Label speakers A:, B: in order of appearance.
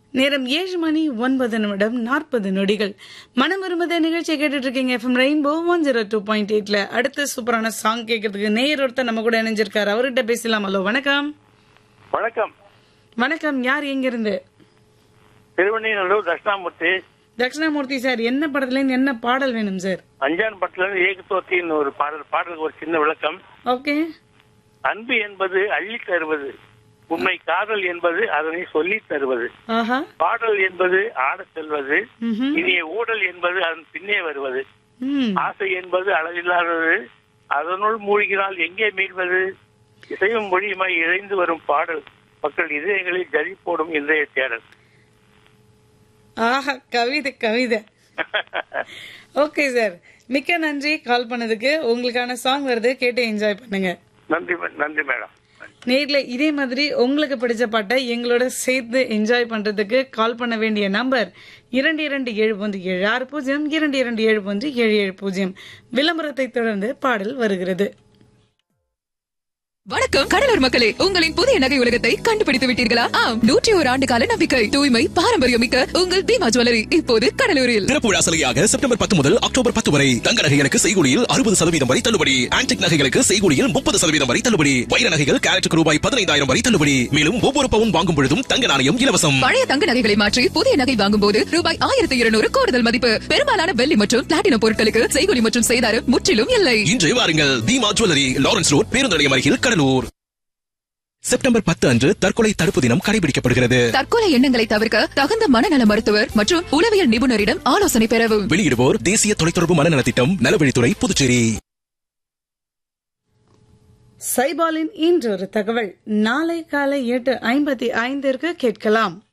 A: நேரம் ஏழு மணி ஒன்பது நிமிடம் நாற்பது நொடிகள் மனம் விரும்புத நிகழ்ச்சியை கேட்டுட்டு இருக்கீங்க FM rainbow one zero two point எயிட்ல அடுத்த சூப்பரான சாங் கேட்கறதுக்கு நேயர் ஒருத்தர் நம்ம கூட இணைஞ்சிருக்காரு அவர்கிட்ட பேசலாம் ஹலோ வணக்கம்
B: வணக்கம்
A: வணக்கம் யார் எங்க இருந்து
B: திருவண்ணைநல்லூர் தட்சிணாமூர்த்தி
A: தட்சிணாமூர்த்தி சார் என்ன படத்துல இருந்து என்ன பாடல் வேணும் சார்
B: அஞ்சான் பட்டில இருந்து ஏகத்தோத்தின்னு ஒரு பாடல் பாடலுக்கு ஒரு சின்ன விளக்கம்
A: ஓகே
B: அன்பு என்பது அள்ளி தருவது உண்மை காதல் என்பது அதனை சொல்லி தருவது
A: ஆஹா
B: பாடல் என்பது ஆடச் செல்வது
A: ம்ஹும்.
B: இனிய ஊடல் என்பது அதன் பின்னே வருவது
A: ம்
B: ஆசை என்பது அளவில்லாதது அதனுள் மூழ்கினால் எங்கே மீள்வது இசையும் மொழியுமாய் இழைந்து வரும் பாடல் மக்கள் இதயங்களில் ஜதி போடும் இன்றைய தேடல்
A: ஆஹா கவிதை கவிதை ஓகே சார் மிக்க நன்றி கால் பண்ணதுக்கு உங்களுக்கான சாங் வருது கேட்டு என்ஜாய் பண்ணுங்க
B: நன்றி மே- நன்றி மேடம்
A: நேர்ல இதே மாதிரி உங்களுக்கு பிடிச்ச பாட்டை எங்களோட சேர்த்து என்ஜாய் பண்றதுக்கு கால் பண்ண வேண்டிய நம்பர் இரண்டு இரண்டு ஏழு ஒன்று ஏழு ஆறு பூஜ்ஜியம் இரண்டு இரண்டு ஏழு ஒன்று ஏழு ஏழு பூஜ்ஜியம் விளம்பரத்தை தொடர்ந்து பாடல் வருகிறது
C: வணக்கம் கடலூர் மக்களே உங்களின் புதிய நகை உலகத்தை கண்டுபிடித்து விட்டீர்களா ஆம் நூற்றி ஒரு ஆண்டு கால நம்பிக்கை தூய்மை பாரம்பரியம் மிக்க உங்கள் பீமா ஜுவல்லரி இப்போது கடலூரில்
D: திறப்பு விழா சலுகையாக செப்டம்பர் பத்து முதல் அக்டோபர் பத்து வரை தங்க நகைகளுக்கு செய்கூலியில் அறுபது சதவீதம் வரை தள்ளுபடி ஆன்டிக் நகைகளுக்கு செய்கூலியில் முப்பது சதவீதம் வரை தள்ளுபடி வைர நகைகள் கேரட்டுக்கு ரூபாய் பதினைந்தாயிரம் வரை தள்ளுபடி மேலும் ஒவ்வொரு பவுன் வாங்கும் பொழுதும் தங்க நாணயம் இலவசம்
C: பழைய தங்க நகைகளை மாற்றி புதிய நகை வாங்கும் போது ரூபாய் ஆயிரத்தி இருநூறு கூடுதல் மதிப்பு பெரும்பாலான வெள்ளி மற்றும் பிளாட்டினம் பொருட்களுக்கு செய்கூலி மற்றும் செய்தாரம் முற்றிலும் இல்லை
D: இன்று வாருங்கள் தீமா ஜுவல்லரி லாரன்ஸ் ரோட் பேருந்து நிலையம் அருகில் கடலூர் செப்டம்பர் பத்து அன்று தற்கொலை தடுப்பு தினம் கடைபிடிக்கப்படுகிறது
C: தற்கொலை எண்ணங்களை தவிர்க்க தகுந்த மனநல மருத்துவர் மற்றும் உளவியல் நிபுணரிடம் ஆலோசனை பெறவும்
D: வெளியிடுவோர் தேசிய தொலைத்தொடர்பு மனநலத் திட்டம் நலவழித்துறை புதுச்சேரி
A: சைபாலின் இன்றொரு தகவல் நாளை காலை எட்டு ஐம்பத்தி ஐந்திற்கு கேட்கலாம்